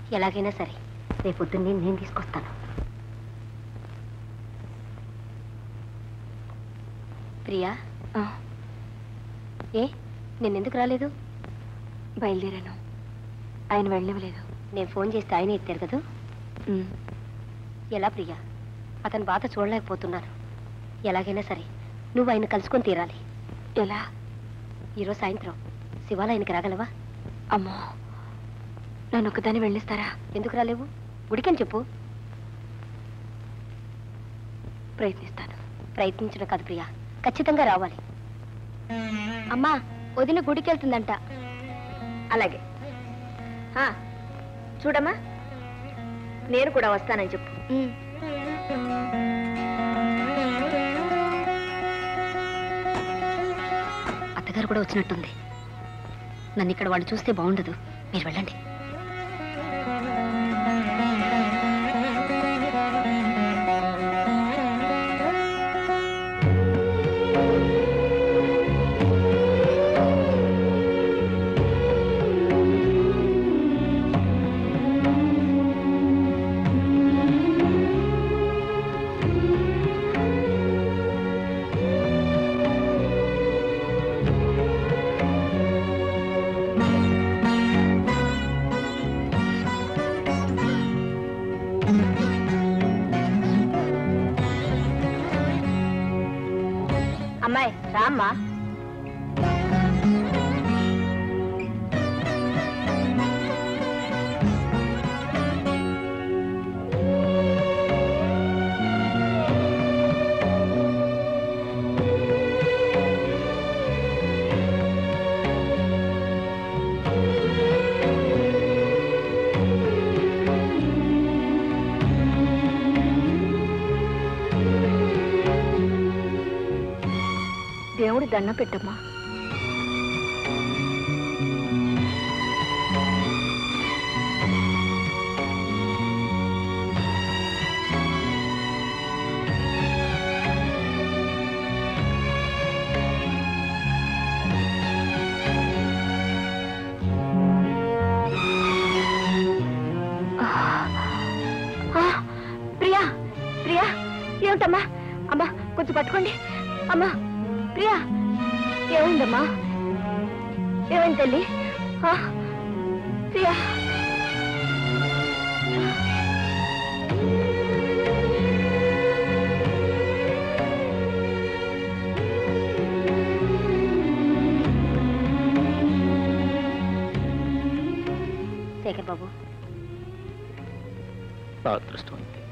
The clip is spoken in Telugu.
ఎలాగైనా సరే రేపు పొద్దున్నే నేను తీసుకొస్తాను ప్రియా ఏ నేనెందుకు రాలేదు బయలుదేరాను ఆయన వెళ్ళనివ్వలేదు నేను ఫోన్ చేస్తే ఆయన ఎత్తారు కదా ఎలా ప్రియా అతని బాధ చూడలేకపోతున్నాను ఎలాగైనా సరే నువ్వు ఆయన కలుసుకొని తీరాలి ఎలా ఈరోజు సాయంత్రం శివాలయానికి రాగలవా అమ్మో నన్ను ఒకదాన్ని వెళ్ళిస్తారా ఎందుకు రాలేవు గుడికని చెప్పు ప్రయత్నిస్తాను ప్రయత్నించడం కాదు ప్రియా ఖచ్చితంగా రావాలి అమ్మా వదిన గుడికి వెళ్తుందంట అలాగే ఆ, చూడమ్మా నేను కూడా వస్తానని చెప్పు అత్తగారు కూడా వచ్చినట్టుంది నన్ను ఇక్కడ వాళ్ళు చూస్తే బాగుండదు మీరు వెళ్ళండి అమ్మాయి రామ్మా దేవుడి దండం పెట్టమ్మా ఆ, ప్రియా ప్రియా ఏమిటమ్మా అమ్మా కొంచెం పట్టుకోండి అమ్మా ప్రియా ఏమైందమ్మా ఏమైంది తల్లి ఆ, ప్రియా శేఖర్ బాబు నా అదృష్టం అంతే